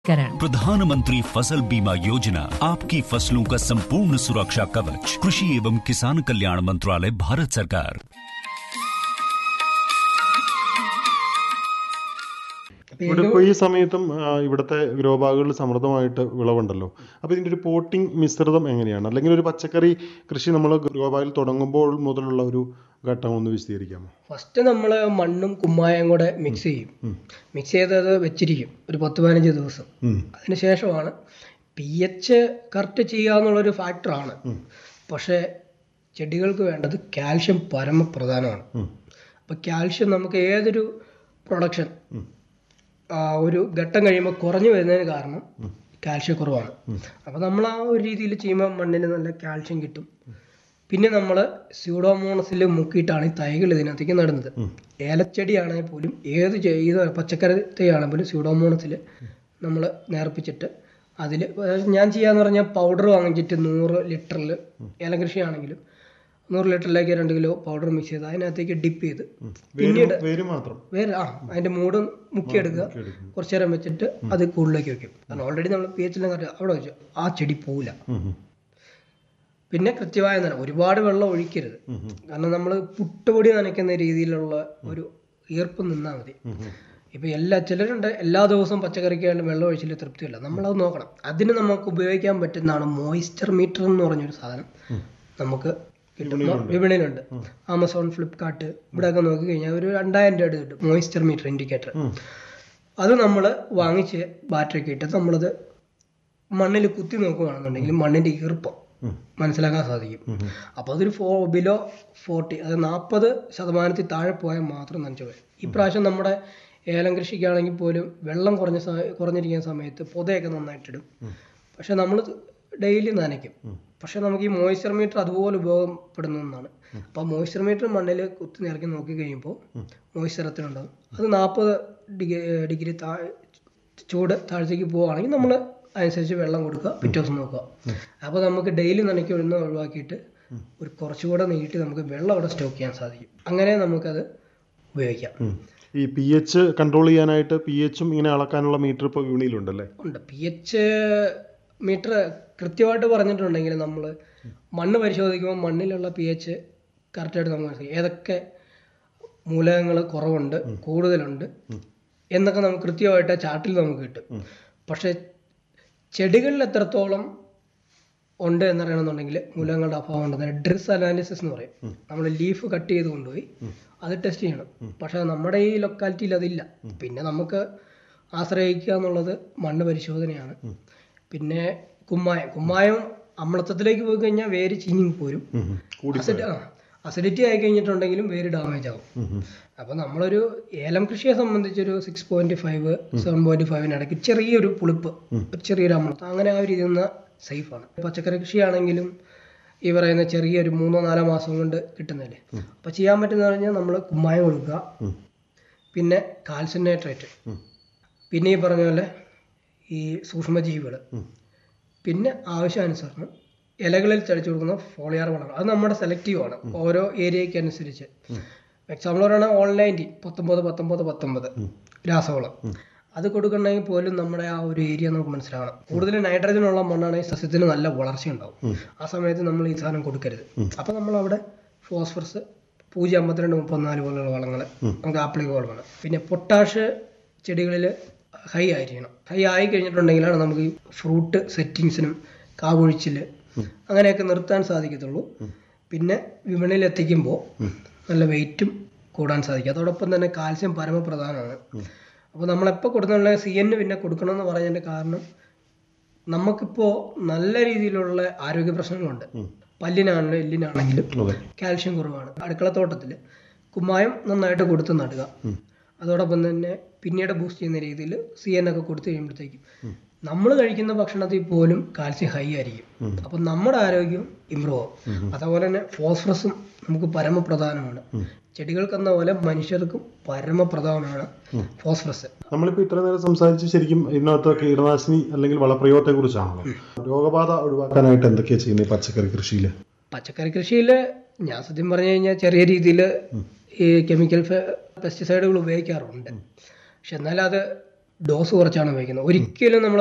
करण प्रधानमंत्री फसल बीमा योजना आपकी फसलों का संपूर्ण सुरक्षा कवच कृषि एवं किसान कल्याण मंत्रालय भारत सरकार ഇവിടെ ഇപ്പോൾ ഈ സമയത്തും ആ, ഇവിടുത്തെ ഗ്രോ ബാഗുകളിൽ സമൃദ്ധമായിട്ട് വിളവുണ്ടല്ലോ അപ്പോൾ ഇതിൻ്റെ ഒരു പോട്ടിംഗ് മിശ്രിതം എങ്ങനെയാണ് അല്ലെങ്കിൽ ഒരു പച്ചക്കറി കൃഷി നമ്മൾ ഗ്രോ ബാഗിൽ തുടങ്ങുമ്പോൾ മുതലുള്ള ഒരു ഘട്ടം ഒന്ന് വിശദീകരിക്കാമോ ഫസ്റ്റ് നമ്മൾ മണ്ണും കുമ്മായം കൂടെ മിക്സ് ചെയ്യും മിക്സ് ചെയ്തത് വെച്ചിരിക്കും ഒരു പത്ത് പതിനഞ്ച് ദിവസം ഉം. അതിന് ശേഷമാണ് പി എച്ച് കറക്റ്റ് ചെയ്യുക എന്നുള്ളൊരു ഫാക്ടറാണ് പക്ഷേ ചെടികൾക്ക് വേണ്ടത് കാൽഷ്യം പരമപ്രധാനമാണ് ഉം. അപ്പോൾ കാൽഷ്യം നമുക്ക് ഏതൊരു പ്രൊഡക്ഷൻ ഒരു ഘട്ടം കഴിയുമ്പോൾ കുറഞ്ഞു വരുന്നതിന് കാരണം കാൽഷ്യം കുറവാണ് അപ്പോൾ നമ്മൾ ആ ഒരു രീതിയിൽ ചെയ്യുമ്പോൾ മണ്ണിന് നല്ല കാൽഷ്യം കിട്ടും പിന്നെ നമ്മൾ സ്യൂഡോമോണസിൽ മുക്കിയിട്ടാണ് ഈ തൈകൾ ഇതിനകത്തേക്ക് നടുന്നത് ഏലച്ചെടിയാണെങ്കിൽ പോലും ഏത് ചെയ്ത പച്ചക്കറി തൈയാണെങ്കിൽ പോലും സ്യൂഡോമോണസിൽ നമ്മൾ നേർപ്പിച്ചിട്ട് അതിൽ ഞാൻ ചെയ്യാന്ന് പറഞ്ഞാൽ പൗഡർ വാങ്ങിച്ചിട്ട് നൂറ് ലിറ്ററിൽ ഏലം കൃഷിയാണെങ്കിലും നൂറ് ലിറ്ററിലേക്ക് രണ്ട് കിലോ പൗഡർ മിക്സ് ചെയ്ത് അതിനകത്തേക്ക് ഡിപ്പ് ചെയ്ത് വേര് വേര് മാത്രം വേറെ ആ അതിന്റെ മൂട് മുക്കിയെടുക്കുക കുറച്ചു നേരം വെച്ചിട്ട് അത് കൂടുതലേക്ക് വെക്കും കാരണം ഓൾറെഡി നമ്മൾ പി എച്ച് അവിടെ വെച്ചു ആ ചെടി പോവില്ല ഉം, ഉം. പിന്നെ കൃത്യമായ നന ഒരുപാട് വെള്ളം ഒഴിക്കരുത് കാരണം നമ്മൾ പുട്ടുപൊടി നനയ്ക്കുന്ന രീതിയിലുള്ള ഒരു ഈർപ്പം നിന്നാൽ മതി ഇപ്പൊ എല്ലാ ചിലരുണ്ട് എല്ലാ ദിവസവും പച്ചക്കറിക്ക് വേണ്ടി വെള്ളം ഒഴിച്ചില്ല തൃപ്തിയില്ല നമ്മളത് നോക്കണം അതിന് നമുക്ക് ഉപയോഗിക്കാൻ പറ്റുന്നതാണ് മോയിസ്ചർ മീറ്റർ എന്ന് പറഞ്ഞൊരു സാധനം നമുക്ക് കിട്ടും വിപണിയിലുണ്ട് ആമസോൺ ഫ്ലിപ്കാർട്ട് ഇവിടെയൊക്കെ നോക്കി കഴിഞ്ഞാൽ ഒരു രണ്ടായിരം രൂപ കിട്ടും മോയിസ്ചർ മീറ്റർ ഇൻഡിക്കേറ്റർ അത് നമ്മൾ വാങ്ങിച്ച് ബാറ്ററിയൊക്കെ ഇട്ട് നമ്മളത് മണ്ണിൽ കുത്തി നോക്കുകയാണെന്നുണ്ടെങ്കിൽ മണ്ണിന്റെ ഈർപ്പം മനസ്സിലാക്കാൻ സാധിക്കും അപ്പോൾ അതൊരു ഫോ ബിലോ ഫോർട്ടി അത് നാൽപ്പത് ശതമാനത്തിൽ താഴെ പോയാൽ മാത്രം നനച്ചു പോയി ഇപ്രാവശ്യം നമ്മുടെ ഏലം കൃഷിക്കാണെങ്കിൽ പോലും വെള്ളം കുറഞ്ഞ സ- കുറഞ്ഞിരിക്കുന്ന സമയത്ത് പൊതയൊക്കെ നന്നായിട്ടിടും പക്ഷെ നമ്മൾ ഡെയിലി നനയ്ക്കും പക്ഷെ നമുക്ക് ഈ മോയ്സ്ചർ മീറ്റർ അതുപോലെ ഉപയോഗപ്പെടുന്ന ഒന്നാണ് അപ്പോൾ മോയ്സ്ചർ മീറ്റർ മണ്ണിൽ കുത്തി നിറക്കി നോക്കി കഴിയുമ്പോൾ മോയ്സ്ചർ എത്ര ഉണ്ടാവും അത് നാൽപ്പത് ഡിഗ്രി ഡിഗ്രി താഴെ ചൂട് താഴത്തേക്ക് പോവുകയാണെങ്കിൽ നമ്മൾ അതനുസരിച്ച് വെള്ളം കൊടുക്കുക പിറ്റേ ദിവസം നോക്കുക അപ്പോൾ നമുക്ക് ഡെയിലി നനയ്ക്ക് വിടുന്ന ഒഴിവാക്കിയിട്ട് ഒരു കുറച്ചുകൂടെ നീട്ടി നമുക്ക് വെള്ളം അവിടെ സ്റ്റോക്ക് ചെയ്യാൻ സാധിക്കും അങ്ങനെ നമുക്കത് ഉപയോഗിക്കാം ഉം. ഈ പി എച്ച് കൺട്രോൾ ചെയ്യാനായിട്ട് പി എച്ചും ഇങ്ങനെ അളക്കാനുള്ള മീറ്റർ ഇപ്പോൾ വിപണിയിലുണ്ടല്ലേ ഉണ്ട് പി എച്ച് മീറ്റർ കൃത്യമായിട്ട് പറഞ്ഞിട്ടുണ്ടെങ്കിൽ നമ്മൾ മണ്ണ് പരിശോധിക്കുമ്പോൾ മണ്ണിലുള്ള പി എച്ച് കറക്റ്റായിട്ട് നമുക്ക് മനസ്സിലാക്കും ഏതൊക്കെ മൂലകങ്ങൾ കുറവുണ്ട് കൂടുതലുണ്ട് എന്നൊക്കെ നമുക്ക് കൃത്യമായിട്ട് ചാർട്ടിൽ നമുക്ക് കിട്ടും പക്ഷേ ചെടികളിൽ എത്രത്തോളം ഉണ്ട് എന്നറിയണമെന്നുണ്ടെങ്കിൽ മൂലകങ്ങളുടെ അഭാവം ഉണ്ടെന്ന് ഡ്രിസ് അനാലിസിസ് എന്ന് പറയും നമ്മൾ ലീഫ് കട്ട് ചെയ്ത് കൊണ്ടുപോയി അത് ടെസ്റ്റ് ചെയ്യണം പക്ഷേ നമ്മുടെ ഈ ലൊക്കാലിറ്റിയിൽ അതില്ല പിന്നെ നമുക്ക് ആശ്രയിക്കുക എന്നുള്ളത് മണ്ണ് പരിശോധനയാണ് പിന്നെ കുമ്മായം കുമ്മായം അമ്ലത്വത്തിലേക്ക് പോയി കഴിഞ്ഞാൽ വേര് ചീഞ്ഞു പോരും അസിഡ് ആ അസിഡിറ്റി ആയി കഴിഞ്ഞിട്ടുണ്ടെങ്കിലും വേര് ഡാമേജ് ആവും അപ്പോൾ നമ്മളൊരു ഏലം കൃഷിയെ സംബന്ധിച്ചൊരു six point five seven point ഫൈവിന് ഇടയ്ക്ക് ചെറിയൊരു പുളിപ്പ് ഒരു ചെറിയൊരു അമ്ലത്വം അങ്ങനെ ആ ഒരു രീതിയിൽ നിന്ന് സേഫാണ് പച്ചക്കറി കൃഷിയാണെങ്കിലും ഈ പറയുന്ന ചെറിയൊരു മൂന്നോ നാലോ മാസം കൊണ്ട് കിട്ടുന്നില്ലേ അപ്പോൾ ചെയ്യാൻ പറ്റുന്ന പറഞ്ഞാൽ നമ്മൾ കുമ്മായം കൊടുക്കുക പിന്നെ കാൽസ്യം നൈട്രേറ്റ് പിന്നെ ഈ പറഞ്ഞ പോലെ ഈ സൂക്ഷ്മജീവികൾ പിന്നെ ആവശ്യാനുസരണം ഇലകളിൽ ചടിച്ചു കൊടുക്കുന്ന ഫോളിയാർ വളങ്ങൾ അത് നമ്മുടെ സെലക്റ്റീവ് ആണ് ഓരോ ഏരിയയ്ക്ക് അനുസരിച്ച് എക്സാമ്പിൾ പറയുകയാണെങ്കിൽ ഓൺലൈൻ പത്തൊമ്പത് പത്തൊമ്പത് പത്തൊമ്പത് രാസവളം അത് കൊടുക്കണമെങ്കിൽ പോലും നമ്മുടെ ആ ഒരു ഏരിയ നമുക്ക് മനസ്സിലാവണം കൂടുതൽ നൈട്രജൻ ഉള്ള മണ്ണാണെങ്കിൽ സസ്യത്തിന് നല്ല വളർച്ച ഉണ്ടാവും ആ സമയത്ത് നമ്മൾ ഈ സാധനം കൊടുക്കരുത് അപ്പം നമ്മൾ അവിടെ ഫോസ്ഫറസ് പൂജ്യം അമ്പത്തിരണ്ട് മുപ്പത്തിനാല് പോലുള്ള വളങ്ങൾ നമുക്ക് ആപ്ലിക്കബിൾ ആണ് പിന്നെ പൊട്ടാഷ് ചെടികളിൽ ഹൈ ആയിരിക്കണം ഹൈ ആയി കഴിഞ്ഞിട്ടുണ്ടെങ്കിലാണ് നമുക്ക് ഈ ഫ്രൂട്ട് സെറ്റിങ്സിനും കാവൊഴിച്ചിൽ അങ്ങനെയൊക്കെ നിർത്താൻ സാധിക്കത്തുള്ളൂ പിന്നെ വിപണിയിൽ എത്തിക്കുമ്പോൾ നല്ല വെയിറ്റും കൂടാൻ സാധിക്കും അതോടൊപ്പം തന്നെ കാൽസ്യം പരമപ്രധാനമാണ് അപ്പോൾ നമ്മളെപ്പോൾ കൊടുക്കുന്നുള്ള സി എൻ പിന്നെ കൊടുക്കണമെന്ന് പറഞ്ഞതിൻ്റെ കാരണം നമുക്കിപ്പോൾ നല്ല രീതിയിലുള്ള ആരോഗ്യ പ്രശ്നങ്ങളുണ്ട് പല്ലിനാണെങ്കിലും എല്ലിനാണെങ്കിലും അതെ കാൽഷ്യം കുറവാണ് അടുക്കളത്തോട്ടത്തിൽ കുമ്മായം നന്നായിട്ട് കൊടുത്ത് നടുക അതോടൊപ്പം തന്നെ പിന്നീട് ബൂസ്റ്റ് ചെയ്യുന്ന രീതിയിൽ സി എൻ ഒക്കെ കൊടുത്തു കഴിയുമ്പോഴത്തേക്കും നമ്മൾ കഴിക്കുന്ന ഭക്ഷണത്തിൽ പോലും കാൽസ്യം ഹൈ ആയിരിക്കും അപ്പം നമ്മുടെ ആരോഗ്യം ഇമ്പ്രൂവ് ആവും അതുപോലെ തന്നെ ഫോസ്ഫറസും നമുക്ക് പരമപ്രധാനമാണ് ചെടികൾക്കെന്ന പോലെ മനുഷ്യർക്കും പരമപ്രധാനമാണ് ഫോസ്ഫറസ് നമ്മളിപ്പോൾ ഇത്ര നേരം സംസാരിച്ച് ശരിക്കും ഇതിനകത്ത് കീടനാശിനി അല്ലെങ്കിൽ വളപ്രയോഗത്തെ കുറിച്ചാണല്ലോ രോഗബാധ ഒഴിവാക്കാനായിട്ട് എന്തൊക്കെയാണ് ചെയ്യുന്നത് ഈ പച്ചക്കറി കൃഷിയിൽ പച്ചക്കറി കൃഷിയിൽ ഞാൻ സത്യം പറഞ്ഞു കഴിഞ്ഞാൽ ചെറിയ രീതിയിൽ ഈ കെമിക്കൽ പെസ്റ്റിസൈഡുകൾ ഉപയോഗിക്കാറുണ്ട് പക്ഷെ എന്നാലും അത് ഡോസ് കുറച്ചാണ് ഉപയോഗിക്കുന്നത് ഒരിക്കലും നമ്മൾ